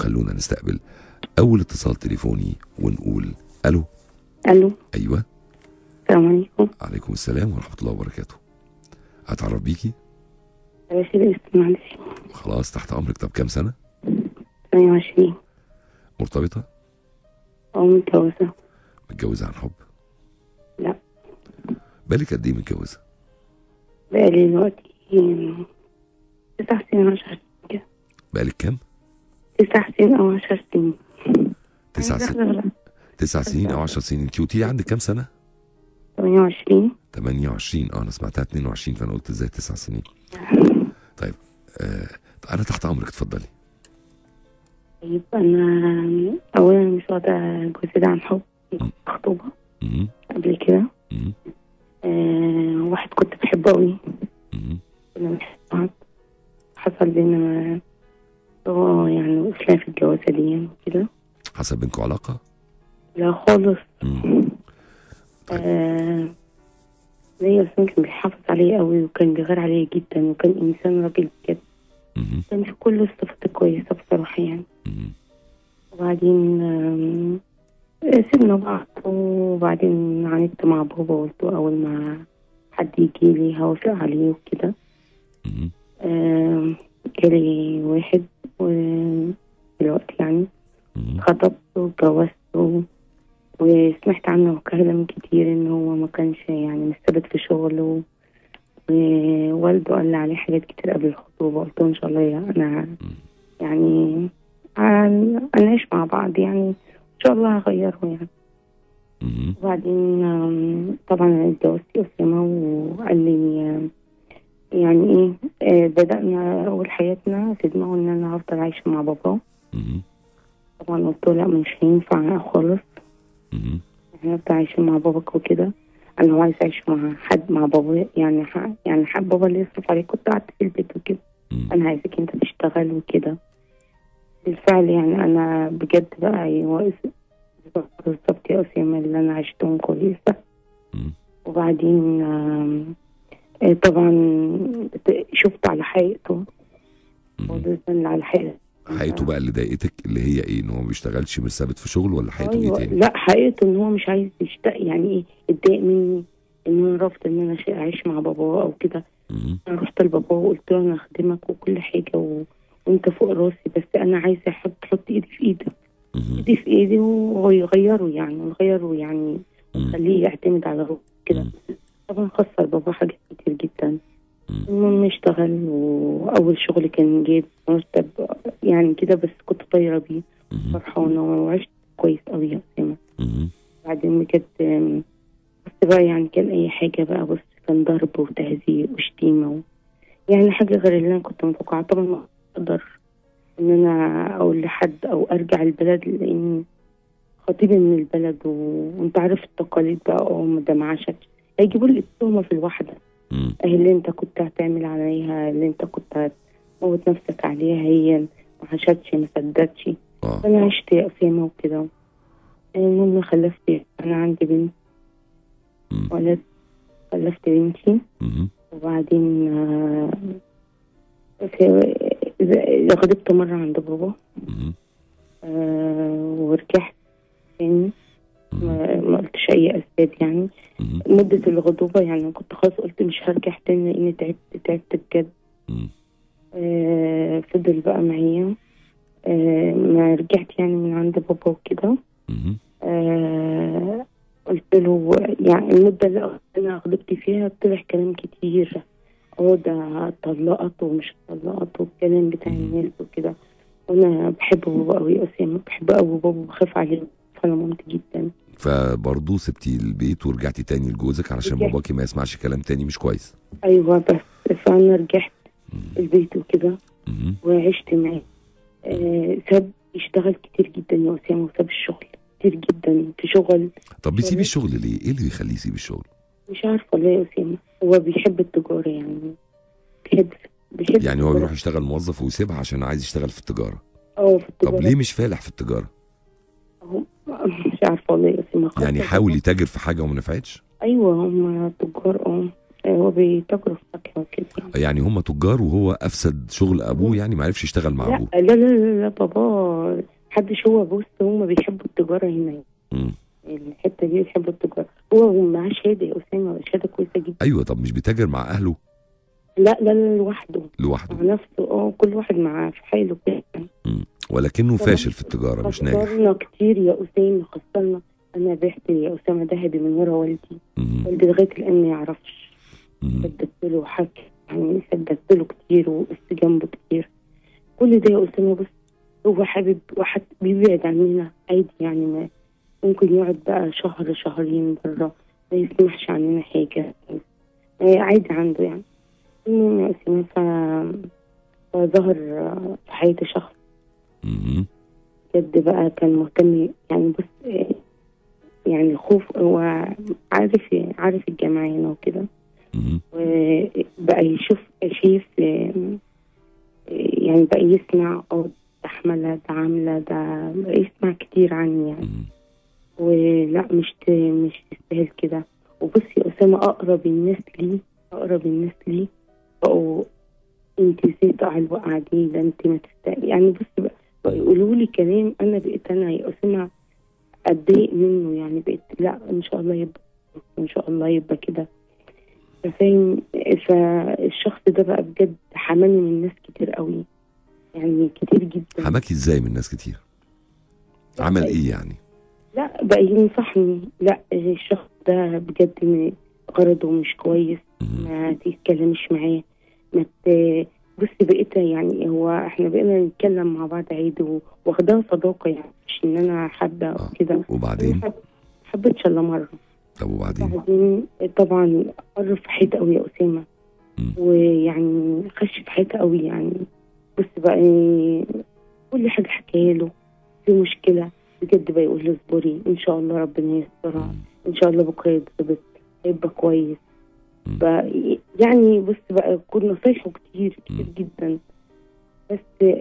خلونا نستقبل اول اتصال تليفوني ونقول الو الو ايوه السلام عليكم عليكم السلام ورحمه الله وبركاته اتعرف بيكي رشيد الاسم معلش خلاص تحت امرك طب كام سنه 28 مرتبطه أو متجوزة متجوزه عن حب لا بالك قد ايه متجوزه بقالي دلوقتي تسع سنين أو عشر سنين كده بالك كام تسع سنين أو عشر سنين تسع أنا سنين داخلة تسع سنين او 10 سنين انت قلتي لي عندك كام سنه 28 28 اه انا سمعتها 22 فانا قلت ازاي تسع سنين طيب آه انا تحت امرك اتفضلي طيب أنا أولا مش واخدة جوزي ده عن حب خطوبة مم. قبل كده مم. آه واحد كنت بحبه أوي مم. كنا بنحب بعض حصل بينا هو يعني وقفنا في الجوازة دي يعني كده حصل بينكم علاقه لا خالص مم. آه ليا أصلا كان بيحافظ عليا قوي وكان بيغير عليا جدا وكان إنسان راجل بجد مم. كان في كل الصفات الكويسة بصراحة يعني مم. وبعدين آم، سيبنا بعض وبعدين عاندت مع بابا وقلت له أول ما حد يجي لي هوافق عليه وكده مم. آم، جالي واحد ودلوقتي يعني مم. خطبت واتجوزت وسمعت عنه كلام كتير ان هو ما كانش يعني مستبد في شغله ووالده قال لي عليه حاجات كتير قبل الخطوبة قلت له ان شاء الله يا انا يعني هن- هنعيش مع بعض يعني ان شاء الله هغيره يعني مم. وبعدين آم، طبعا انا اتجوزت أسامة وقال لي آم، يعني ايه آه، بدأنا أول حياتنا في دماغه إن أنا هفضل عايشة مع بابا مم. طبعا قلت له لا مش هينفع خالص مم. احنا هفضل عايشين مع باباك وكده انا هو عايز اعيش مع حد مع بابا يعني ح... يعني حد بابا اللي يصرف عليك كنت قعدت في البيت وكده مم. انا عايزك انت تشتغل وكده بالفعل يعني انا بجد بقى هو بالظبط يا اسامه اللي انا عشتهم كويسه مم. وبعدين آم، آه، طبعا شفت على حقيقته مم. ودوزن على حقيقته حقيقته بقى اللي ضايقتك اللي هي ايه ان هو ما بيشتغلش مش ثابت في شغل ولا حقيقته ايه أيوة. تاني لا حقيقته ان هو مش عايز يشتاق يعني ايه اتضايق مني ان انا رفض ان انا شيء اعيش مع باباه او كده مم. انا رحت لباباه وقلت له انا اخدمك وكل حاجه و... وانت فوق راسي بس انا عايزه احط تحط ايدي في ايدك مم. ايدي في ايدي ويغيره يعني ويغيره يعني مم. خليه يعتمد على روحه كده مم. طبعا خسر بابا حاجات كتير جدا مم. المهم اشتغل واول شغل كان جايب مرتب يعني كده بس كنت طايره بيه مم. فرحانه وعشت كويس قوي يا اسامه مم. بعدين بجد آم، بس بقى يعني كان اي حاجه بقى بص كان ضرب وتهزيق وشتيمه و... يعني حاجه غير اللي انا كنت متوقعه طبعا ما اقدر ان انا اقول لحد او ارجع البلد لان خطيبي من البلد و... وانت عارف التقاليد بقى اه ده ما عاشتش هيجيبوا لي التهمه في الواحده مم. اهي اللي انت كنت هتعمل عليها اللي انت كنت هتموت نفسك عليها هي ما عاشتش ما صدقتش اه انا عشت يا اسامه وكده المهم خلفت انا عندي بنت مم. ولد خلفت بنتي مم. وبعدين آه، في- ز- غضبت مرة عند بابا مم. آه، ورجعت تاني مم. ما ما قلتش أي أسباب يعني مم. مدة الغضوبة يعني كنت خلاص قلت مش هرجع تاني لأني تعبت تعبت بجد مم. آه، فضل بقى معايا آه، ما رجعت يعني من عند بابا وكده مم. آه، قلت له يعني المدة اللي أنا غضبت فيها طلع كلام كتير اه ده اتطلقت ومش اتطلقت والكلام بتاع الناس وكده وانا بحب بابا قوي اسامه بحب قوي بابا وبخاف عليه فانا مامتي جدا فبرضه سبتي البيت ورجعتي تاني لجوزك علشان رجعت. باباكي ما يسمعش كلام تاني مش كويس ايوه بس فانا رجعت مم. البيت وكده مم. وعشت معاه آه، ساب يشتغل كتير جدا يا اسامه وساب الشغل كتير جدا في شغل طب بيسيب شغل. الشغل ليه؟ ايه اللي بيخليه يسيب الشغل؟ مش عارفه والله يا اسامه هو بيحب التجاره يعني بيحب بيحب يعني هو التجارة. بيروح يشتغل موظف ويسيبها عشان عايز يشتغل في التجاره اه في التجاره طب ليه مش فالح في التجاره؟ هو- مش عارفه والله يا اسامه يعني خاطر حاول بابا. يتاجر في حاجه وما نفعتش؟ ايوه هم تجار اه هو بيتاجروا في فاكهه او كده يعني. يعني هم تجار وهو افسد شغل ابوه يعني ما عرفش يشتغل مع لا ابوه لا لا لا, لا بابا محدش هو بص هم بيحبوا التجاره هنا مم. الحته دي بيحبوا التجاره هو معاه شهاده يا اسامه شهاده كويسه جدا ايوه طب مش بيتاجر مع اهله لا لا لا لوحده لوحده مع نفسه اه كل واحد معاه في حاله كده ولكنه طبعا. فاشل في التجاره مش ناجح خسرنا كتير يا اسامه خسرنا انا بعت يا اسامه ذهبي من ورا والدي مم. والدي لغايه الان ما يعرفش مم. سددت له حكي يعني سددت له كتير وقفت جنبه كتير كل ده يا اسامه بص هو حابب واحد بيبعد عننا عادي يعني ما ممكن يقعد بقى شهر شهرين بره ما يسمعش عننا حاجه آه، عادي عنده يعني المهم يا اسامه ف- فظهر آه، في حياتي شخص مم. بجد بقى كان مهتم يعني بص آه، يعني خوف هو عارف عارف الجامعة هنا وكده مم. وبقى يشوف شايف آه، يعني بقى يسمع اه ده حملة ده عاملة ده بقى يسمع كتير عني يعني مم. ولا مش ت- مش تستاهل كده وبص يا أسامة أقرب الناس لي أقرب الناس لي بقوا انت ازاي تقع الوقعة دي ده انت ما تستاهل يعني بص بقى بقوا يقولوا لي كلام أنا بقيت أنا يا أسامة أتضايق منه يعني بقيت لا إن شاء الله يبقى إن شاء الله يبقى كده فاهم فالشخص ده بقى بجد حماني من ناس كتير قوي يعني كتير جدا حماكي ازاي من ناس كتير عمل ايه يعني لا بقى ينصحني لا الشخص ده بجد م- غرضه مش كويس مم. ما تتكلمش معاه ما ت... بص بقيت يعني هو احنا بقينا نتكلم مع بعض عادي و- واخداها صداقة يعني مش ان انا حابة آه. او كده وبعدين أنا حب- حبيتش الا مرة طب وبعدين بعدين طبعا قرب في حياتي قوي يا أسامة مم. ويعني خش في حياتي قوي يعني بص بقى إيه، كل حاجة حكاها له في مشكلة بجد بقى يقول لي اصبري ان شاء الله ربنا يسترها مم. ان شاء الله بكره يتظبط هيبقى كويس مم. بقى يعني بص بقى كل نصايحه كتير كتير مم. جدا بس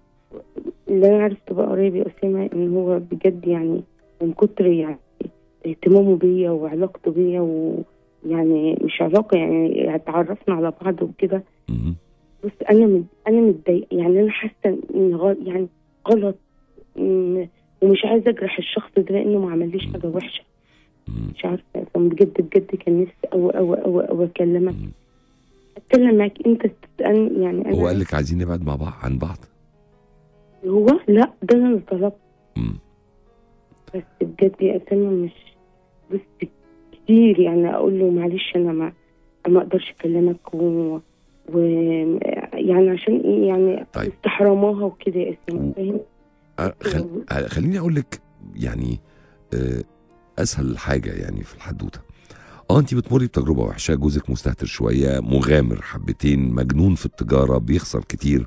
اللي انا عرفته بقى قريب يا اسامه ان هو بجد يعني من كتر يعني اهتمامه بيا وعلاقته بيا ويعني مش علاقه يعني اتعرفنا على بعض وكده مم. بص انا مد... انا متضايقه يعني انا حاسه ان غل... يعني غلط م- ومش عايزه اجرح الشخص ده لانه ما عمليش حاجه وحشه مم. مش عارفه فبجد بجد كان نفسي أوي أوي أوي أوي أكلمك مم. أتكلم معاك أنت تسألني يعني أنا هو قال لك عايزين نبعد مع بعض عن بعض هو لا ده أنا اللي طلبت مم. بس بجد يا أسامة مش بس كتير يعني أقول له معلش أنا ما ما أقدرش أكلمك و, و يعني عشان إيه يعني طيب. استحرماها وكده يا أسامة و- فاهم أه، خل... أه، خليني اقول لك يعني آه، اسهل حاجه يعني في الحدوته اه انت بتمري بتجربه وحشه جوزك مستهتر شويه مغامر حبتين مجنون في التجاره بيخسر كتير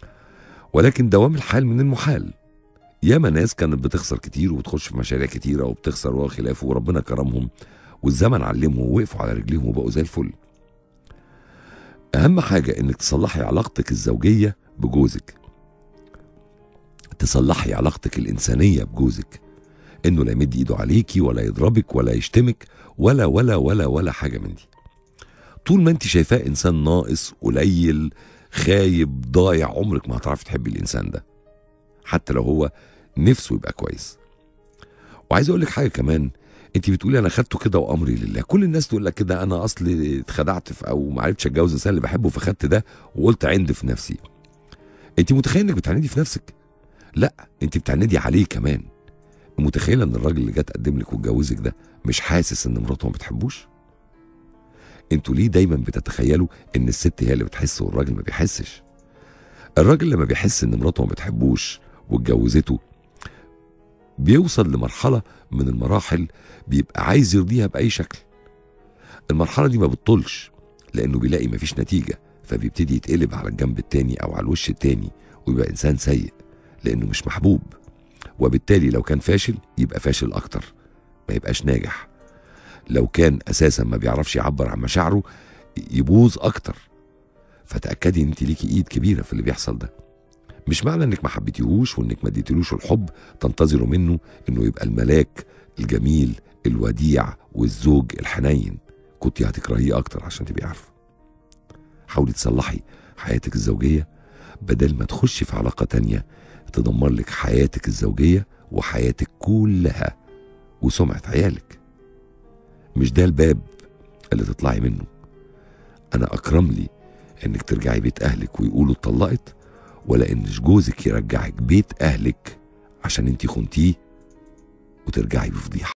ولكن دوام الحال من المحال ياما ناس كانت بتخسر كتير وبتخش في مشاريع كتيره وبتخسر وخلافه وربنا كرمهم والزمن علمهم ووقفوا على رجليهم وبقوا زي الفل اهم حاجه انك تصلحي علاقتك الزوجيه بجوزك تصلحي علاقتك الإنسانية بجوزك إنه لا يمد إيده عليكي ولا يضربك ولا يشتمك ولا ولا ولا ولا حاجة من دي طول ما أنت شايفاه إنسان ناقص قليل خايب ضايع عمرك ما هتعرفي تحبي الإنسان ده حتى لو هو نفسه يبقى كويس وعايز أقول لك حاجة كمان انت بتقولي انا خدته كده وامري لله كل الناس تقول لك كده انا اصلي اتخدعت في او ما عرفتش اتجوز الانسان اللي بحبه فخدت ده وقلت عند في نفسي انت متخيل انك بتعندي في نفسك لا انت بتعندي عليه كمان متخيله ان الراجل اللي جه تقدم لك واتجوزك ده مش حاسس ان مراته ما بتحبوش انتوا ليه دايما بتتخيلوا ان الست هي اللي بتحس والراجل ما بيحسش الراجل لما بيحس ان مراته ما بتحبوش واتجوزته بيوصل لمرحله من المراحل بيبقى عايز يرضيها باي شكل المرحله دي ما بتطولش لانه بيلاقي مفيش نتيجه فبيبتدي يتقلب على الجنب التاني او على الوش التاني ويبقى انسان سيء لانه مش محبوب وبالتالي لو كان فاشل يبقى فاشل اكتر ما يبقاش ناجح لو كان اساسا ما بيعرفش يعبر عن مشاعره يبوظ اكتر فتاكدي ان انت ليكي ايد كبيره في اللي بيحصل ده مش معنى انك ما حبيتيهوش وانك ما اديتيلوش الحب تنتظروا منه انه يبقى الملاك الجميل الوديع والزوج الحنين كنت هتكرهيه اكتر عشان تبقي عارفه حاولي تصلحي حياتك الزوجية بدل ما تخشي في علاقة تانية تدمر لك حياتك الزوجية وحياتك كلها وسمعة عيالك مش ده الباب اللي تطلعي منه أنا أكرم لي إنك ترجعي بيت أهلك ويقولوا اتطلقت ولا إن جوزك يرجعك بيت أهلك عشان انتي خنتيه وترجعي بفضيحة